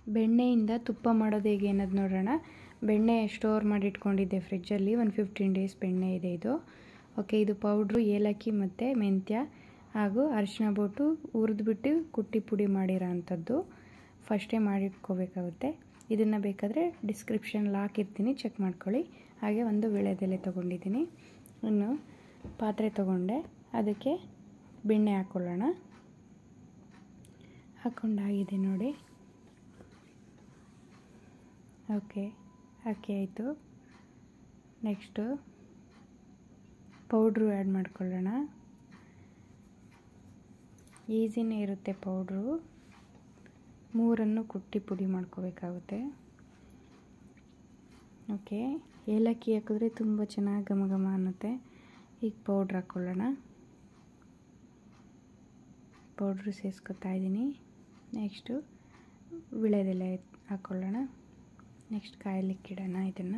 ಬೆಣ್ಣೆಯಿಂದ ತುಪ್ಪ ಮಾಡೋದು ಹೇಗೆ ಅನ್ನೋದು ನೋಡೋಣ ಬೆಣ್ಣೆ ಸ್ಟೋರ್ ಮಾಡಿ ಇಟ್ಕೊಂಡಿದ್ದೆ ಫ್ರಿಜ್ಜಲ್ಲಿ ಒಂದು ಫಿಫ್ಟೀನ್ ಡೇಸ್ ಬೆಣ್ಣೆ ಇದೆ ಇದು ಓಕೆ ಇದು ಪೌಡ್ರು ಏಲಕ್ಕಿ ಮತ್ತು ಮೆಂತ್ಯ ಹಾಗೂ ಅರಿಶಿನ ಬೋಟು ಹುರಿದ್ಬಿಟ್ಟು ಕುಟ್ಟಿ ಪುಡಿ ಮಾಡಿರೋ ಅಂಥದ್ದು ಫಸ್ಟೇ ಮಾಡಿಟ್ಕೋಬೇಕಾಗುತ್ತೆ ಇದನ್ನು ಬೇಕಾದರೆ ಡಿಸ್ಕ್ರಿಪ್ಷನಲ್ಲಿ ಹಾಕಿರ್ತೀನಿ ಚೆಕ್ ಮಾಡ್ಕೊಳ್ಳಿ ಹಾಗೆ ಒಂದು ವಿಳೆದೆಲೆ ತೊಗೊಂಡಿದ್ದೀನಿ ಇನ್ನು ಪಾತ್ರೆ ತೊಗೊಂಡೆ ಅದಕ್ಕೆ ಬೆಣ್ಣೆ ಹಾಕ್ಕೊಳ್ಳೋಣ ಹಾಕ್ಕೊಂಡಾಗಿದೆ ನೋಡಿ ಓಕೆ ಹಾಕಿ ಆಯಿತು ನೆಕ್ಸ್ಟು ಪೌಡ್ರು ಆ್ಯಡ್ ಮಾಡ್ಕೊಳ್ಳೋಣ ಈಸಿನೇ ಇರುತ್ತೆ ಪೌಡ್ರು ಮೂರನ್ನು ಕುಟ್ಟಿ ಪುಡಿ ಮಾಡ್ಕೋಬೇಕಾಗುತ್ತೆ ಓಕೆ ಏಲಕ್ಕಿ ಹಾಕಿದ್ರೆ ತುಂಬ ಚೆನ್ನಾಗಿ ಘಮ ಘಮ ಅನ್ನುತ್ತೆ ಈಗ ಪೌಡ್ರ್ ಹಾಕ್ಕೊಳ್ಳೋಣ ಪೌಡ್ರು ಸೇರಿಸ್ಕೊತಾ ಇದ್ದೀನಿ ನೆಕ್ಸ್ಟು ವಿಳೆದೆಲೆ ಹಾಕ್ಕೊಳ್ಳೋಣ ನೆಕ್ಸ್ಟ್ ಕಾಯಲಿಕ್ಕಿಡೋಣ ಇದನ್ನು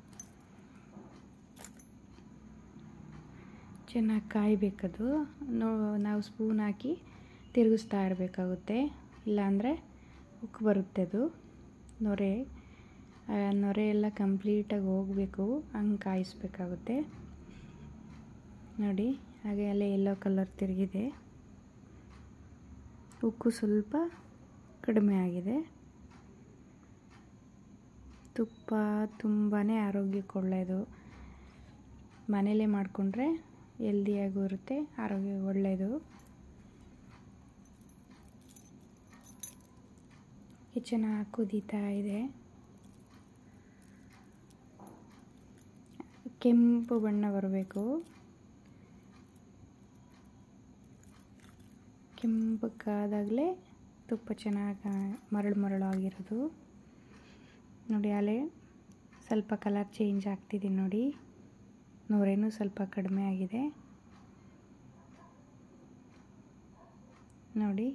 ಚೆನ್ನಾಗಿ ಕಾಯಬೇಕದು ನೋ ನಾವು ಸ್ಪೂನ್ ಹಾಕಿ ತಿರುಗಿಸ್ತಾ ಇರಬೇಕಾಗುತ್ತೆ ಇಲ್ಲಾಂದರೆ ಉಕ್ಕು ಬರುತ್ತೆ ಅದು ನೊರೆ ನೊರೆ ಎಲ್ಲ ಕಂಪ್ಲೀಟಾಗಿ ಹೋಗಬೇಕು ಹಂಗೆ ಕಾಯಿಸ್ಬೇಕಾಗುತ್ತೆ ನೋಡಿ ಹಾಗೆ ಅಲ್ಲೇ ಯೆಲ್ಲೋ ಕಲರ್ ತಿರುಗಿದೆ ಉಕ್ಕು ಸ್ವಲ್ಪ ಕಡಿಮೆ ಆಗಿದೆ ತುಪ್ಪ ತುಂಬಾ ಆರೋಗ್ಯಕ್ಕೆ ಒಳ್ಳೆಯದು ಮನೇಲೇ ಮಾಡಿಕೊಂಡ್ರೆ ಹೆಲ್ದಿಯಾಗೂ ಇರುತ್ತೆ ಆರೋಗ್ಯ ಒಳ್ಳೆಯದು ಚೆನ್ನಾಗಿ ಕುದೀತಾ ಇದೆ ಕೆಂಪು ಬಣ್ಣ ಬರಬೇಕು ಕೆಂಪಕ್ಕಾದಾಗಲೇ ತುಪ್ಪ ಚೆನ್ನಾಗಿ ಮರಳು ಮರಳಾಗಿರೋದು ನೋಡಿ ಅಲ್ಲೇ ಸ್ವಲ್ಪ ಕಲರ್ ಚೇಂಜ್ ಆಗ್ತಿದೆ ನೋಡಿ ನೂರೇನು ಸ್ವಲ್ಪ ಕಡಿಮೆ ಆಗಿದೆ ನೋಡಿ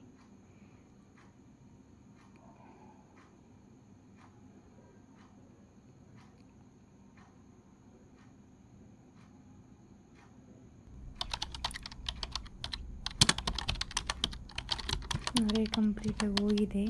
ನೊರೆ ಕಂಪ್ಲೀಟಾಗಿ ಹೋಗಿದೆ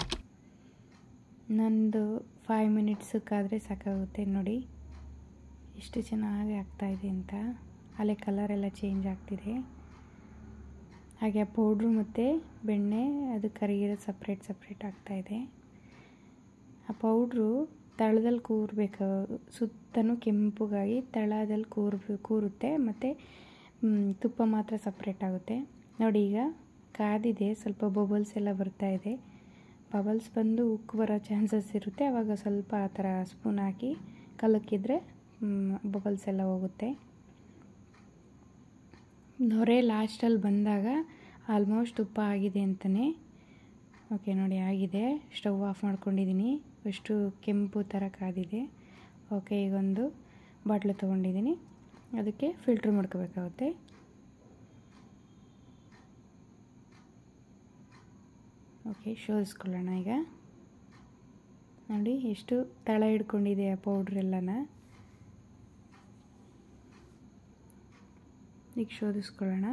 ನಂದು ಫೈವ್ ಮಿನಿಟ್ಸಕ್ಕಾದರೆ ಸಾಕಾಗುತ್ತೆ ನೋಡಿ ಎಷ್ಟು ಚೆನ್ನಾಗಿ ಆಗ್ತಾಯಿದೆ ಅಂತ ಅಲ್ಲೇ ಕಲರೆಲ್ಲ ಚೇಂಜ್ ಆಗ್ತಿದೆ ಹಾಗೆ ಆ ಪೌಡ್ರು ಮತ್ತು ಬೆಣ್ಣೆ ಅದು ಕರಿಗಿರೋ ಸಪ್ರೇಟ್ ಸಪ್ರೇಟ್ ಆಗ್ತಾಯಿದೆ ಆ ಪೌಡ್ರು ತಳದಲ್ಲಿ ಕೂರಬೇಕು ಸುತ್ತಲೂ ಕೆಂಪುಗಾಗಿ ತಳದಲ್ಲಿ ಕೂರ್ ಕೂರುತ್ತೆ ಮತ್ತು ತುಪ್ಪ ಮಾತ್ರ ಸಪ್ರೇಟ್ ಆಗುತ್ತೆ ನೋಡಿ ಈಗ ಕಾದಿದೆ ಸ್ವಲ್ಪ ಬಬಲ್ಸ್ ಎಲ್ಲ ಬರ್ತಾ ಇದೆ ಬಬಲ್ಸ್ ಬಂದು ಉಕ್ಕು ಬರೋ ಚಾನ್ಸಸ್ ಇರುತ್ತೆ ಆವಾಗ ಸ್ವಲ್ಪ ಆ ಥರ ಸ್ಪೂನ್ ಹಾಕಿ ಕಲಕಿದ್ರೆ ಬಬಲ್ಸ್ ಎಲ್ಲ ಹೋಗುತ್ತೆ ನೊರೆ ಲಾಸ್ಟಲ್ಲಿ ಬಂದಾಗ ಆಲ್ಮೋಸ್ಟ್ ತುಪ್ಪ ಆಗಿದೆ ಅಂತಲೇ ಓಕೆ ನೋಡಿ ಆಗಿದೆ ಸ್ಟವ್ ಆಫ್ ಮಾಡ್ಕೊಂಡಿದ್ದೀನಿ ಎಷ್ಟು ಕೆಂಪು ಥರ ಕಾದಿದೆ ಓಕೆ ಈಗೊಂದು ಬಾಟ್ಲು ತೊಗೊಂಡಿದ್ದೀನಿ ಅದಕ್ಕೆ ಫಿಲ್ಟ್ರ್ ಮಾಡ್ಕೋಬೇಕಾಗುತ್ತೆ ಓಕೆ ಶೋಧಿಸ್ಕೊಳ್ಳೋಣ ಈಗ ನೋಡಿ ಎಷ್ಟು ತಳ ಹಿಡ್ಕೊಂಡಿದೆ ಆ ಪೌಡ್ರೆಲ್ಲನ ಈಗ ಶೋಧಿಸ್ಕೊಳ್ಳೋಣ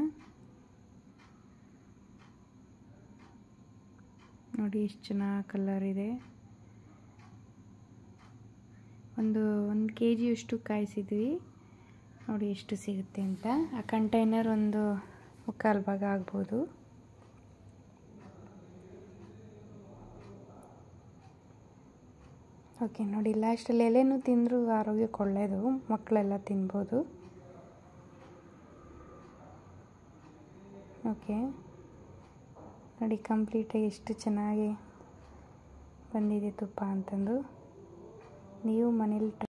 ನೋಡಿ ಎಷ್ಟು ಚೆನ್ನಾಗಿ ಕಲರ್ ಇದೆ ಒಂದು ಒಂದು ಕೆ ಜಿಯಷ್ಟು ಕಾಯಿಸಿದ್ವಿ ನೋಡಿ ಎಷ್ಟು ಸಿಗುತ್ತೆ ಅಂತ ಆ ಕಂಟೈನರ್ ಒಂದು ಮುಕ್ಕಾಲು ಭಾಗ ಆಗ್ಬೋದು ಓಕೆ ನೋಡಿ ಲಾಸ್ಟಲ್ಲಿ ಎಲೆನೂ ತಿಂದರೂ ಆರೋಗ್ಯಕ್ಕೆ ಒಳ್ಳೆಯದು ಮಕ್ಕಳೆಲ್ಲ ತಿನ್ಬೋದು ಓಕೆ ನೋಡಿ ಕಂಪ್ಲೀಟಾಗಿ ಎಷ್ಟು ಚೆನ್ನಾಗಿ ಬಂದಿದೆ ತುಪ್ಪ ಅಂತಂದು ನೀವು ಮನೇಲಿ